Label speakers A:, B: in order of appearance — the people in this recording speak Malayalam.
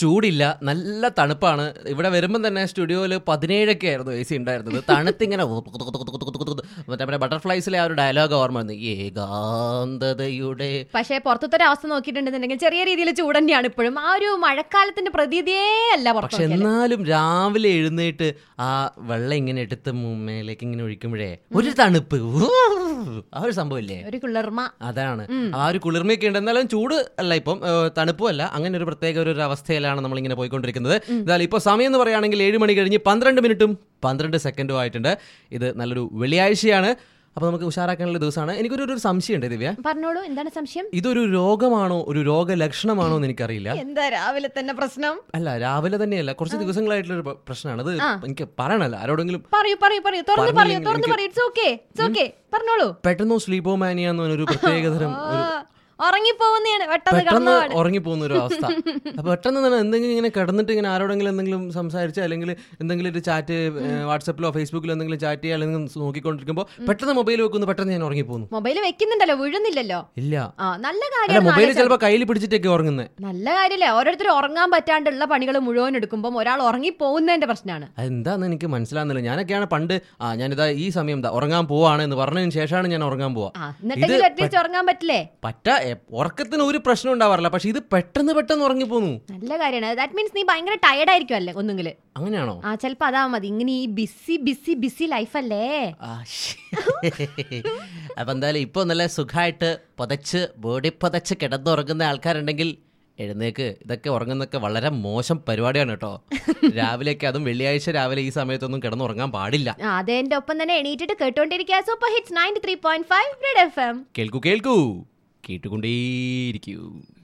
A: ചൂടില്ല നല്ല തണുപ്പാണ് ഇവിടെ വരുമ്പം തന്നെ സ്റ്റുഡിയോയിൽ പതിനേഴൊക്കെ ആയിരുന്നു എ സി ഉണ്ടായിരുന്നത് തണുത്തിങ്ങനെ മറ്റേ മറ്റേ ബട്ടർഫ്ലൈസിലെ ആ ഒരു ഡയലോഗ് ഓർമ്മ വന്നു ഏകാന്തതയുടെ
B: പക്ഷേ പുറത്തത്തെ ഒരു അവസ്ഥ നോക്കിയിട്ടുണ്ടെന്നുണ്ടെങ്കിൽ ചെറിയ രീതിയിൽ ചൂട് തന്നെയാണ് ഇപ്പോഴും ആ ഒരു മഴക്കാലത്തിന്റെ പ്രതീതിയേ അല്ല പുറത്ത്
A: പക്ഷെ
B: നോക്കിയാല്.
A: എന്നാലും രാവിലെ എഴുന്നേറ്റ് ആ വെള്ളം ഇങ്ങനെ എടുത്ത് മേലേക്ക് ഇങ്ങനെ ഒഴിക്കുമ്പോഴേ ഒരു തണുപ്പ് ഊ, ആ ഒരു സംഭവമില്ലേ
B: ഒരു കുളിർമ
A: അതാണ് ആ ഒരു കുളിർമയൊക്കെ ഉണ്ട് എന്നാലും ചൂട് അല്ല ഇപ്പം ഏഹ്, തണുപ്പും അല്ല അങ്ങനെ ഒരു പ്രത്യേക ഒരു ഒരു അവസ്ഥയിലാണ് നമ്മൾ ഇങ്ങനെ പോയിക്കൊണ്ടിരിക്കുന്നത് എന്നാൽ ഇപ്പോൾ സമയം എന്ന് പറയുകയാണെങ്കിൽ ഏഴ് മണി കഴിഞ്ഞ് പന്ത്രണ്ട് മിനിറ്റും പന്ത്രണ്ട് സെക്കൻഡും ആയിട്ടുണ്ട് ഇത് നല്ലൊരു വെള്ളിയാഴ്ചയാണ് അപ്പോൾ നമുക്ക് ഉഷാറാക്കാനുള്ള ദിവസമാണ് എനിക്കൊരു ഒരു സംശയമുണ്ട് ദിവ്യ
B: പറഞ്ഞോളൂ എന്താണ് സംശയം
A: ഇതൊരു രോഗമാണോ ഒരു രോഗലക്ഷണമാണോ എന്ന് എനിക്കറിയില്ല
B: എന്താ രാവിലെ തന്നെ പ്രശ്നം
A: അല്ല രാവിലെ തന്നെയല്ല കുറച്ച് ദിവസങ്ങളായിട്ടുള്ള ഒരു പ്രശ്നമാണ് അത് എനിക്ക് പറയണല്ലോ ആരോടെങ്കിലും
B: പറയൂ പറയൂ പറയൂ തുറന്ന് പറയൂ
A: പറഞ്ഞില്ലെങ്കിൽ
B: തുറന്ന് പറയൂ ഇറ്റ്സ് ഓക്കെ ഇറ്റ്സ് ഓക്കെ പറഞ്ഞോളൂ
A: പെട്ടെന്നോ സ്ലീപ്പോമാനിയ എന്ന് പറഞ്ഞൊരു പ്രത്യേകതരം ഒരു
B: ഉറങ്ങിപ്പോവുന്നതാണ് പെട്ടെന്ന്
A: പെട്ടെന്ന്
B: കടന്നു
A: ഉറങ്ങിപ്പോകുന്ന ഒരു അവസ്ഥ അപ്പൊ പെട്ടെന്ന് തന്നെ എന്തെങ്കിലും ഇങ്ങനെ കിടന്നിട്ട് ഇങ്ങനെ ആരോടെങ്കിലും എന്തെങ്കിലും സംസാരിച്ച് അല്ലെങ്കിൽ എന്തെങ്കിലും ഒരു ചാറ്റ് വാട്സപ്പിലോ ഫേസ്ബുക്കിലോ എന്തെങ്കിലും ചാറ്റ് ചെയ്യുക അല്ലെങ്കിൽ നോക്കിക്കൊണ്ടിരിക്കുമ്പോൾ പെട്ടെന്ന് മൊബൈൽ വെക്കുന്നു പെട്ടെന്ന് ഞാൻ ഉറങ്ങിപ്പോകുന്നു
B: മൊബൈൽ വെക്കുന്നുണ്ടല്ലോ വീഴുന്നില്ലല്ലോ
A: ഇല്ല
B: ആ നല്ല
A: അല്ല
B: കാര്യം
A: മൊബൈൽ ചിലപ്പോൾ കയ്യിൽ പിടിച്ചിട്ടൊക്കെ ഉറങ്ങുന്നത്
B: നല്ല കാര്യല്ലേ ഓരോരുത്തർ ഉറങ്ങാൻ പറ്റാണ്ടുള്ള പണികൾ മുഴുവൻ എടുക്കുമ്പോൾ ഒരാൾ ഉറങ്ങി പോകുന്നതിന്റെ പ്രശ്നമാണ്
A: അതെന്താന്ന് എനിക്ക് മനസ്സിലാകുന്നില്ല ഞാനൊക്കെയാണ് പണ്ട് ആ ഞാനിതാ ഈ സമയം ദാ ഉറങ്ങാൻ പോവാണ് എന്ന് പറഞ്ഞതിന് ശേഷമാണ് ഞാൻ ഉറങ്ങാൻ പോവാ
B: ആ എന്നിട്ടെങ്കിലും അറ്റ്ലീസ്റ്റ് ഉറങ്ങാൻ പറ്റില്ലേ
A: പറ്റ എ, ഉറക്കത്തിന് ഒരു പ്രശ്നം ഉണ്ടാവാറില്ല പക്ഷെ ഇത് പെട്ടെന്ന് പെട്ടെന്ന് ഉറങ്ങിപ്പോന്നു
B: നല്ല കാര്യമാണ് ദാറ്റ് മീൻസ് നീ ഭയങ്കര ടയർഡ് ആയിരിക്കും അല്ലേ ഒന്നുകിൽ
A: അങ്ങനെയാണോ
B: ആ ചിലപ്പോ അതാ മതി ഇങ്ങനെ ഈ ബിസി ബിസി ബിസി ലൈഫല്ലേ
A: ആ, ശ്ശേ. അപ്പൊ എന്തായാലും ഇപ്പൊ നല്ല സുഖമായിട്ട് പുതച്ച് ബോഡി പുതച്ച് കിടന്നുറങ്ങുന്ന ആൾക്കാരുണ്ടെങ്കിൽ എഴുന്നേക്ക് ഇതൊക്കെ ഉറങ്ങുന്നൊക്കെ വളരെ മോശം പരിപാടിയാണ് കേട്ടോ രാവിലെയൊക്കെ അതും വെള്ളിയാഴ്ച രാവിലെ ഈ സമയത്തൊന്നും കിടന്നുറങ്ങാൻ പാടില്ല
B: ആ അതിന്റെ ഒപ്പം തന്നെ എണീറ്റിട്ട് കേട്ടോണ്ടിരിക്കുക super hits ninety three point five red F M
A: കേൾക്കൂ കേൾക്കൂ കേട്ടുകൊണ്ടേയിരിക്കൂ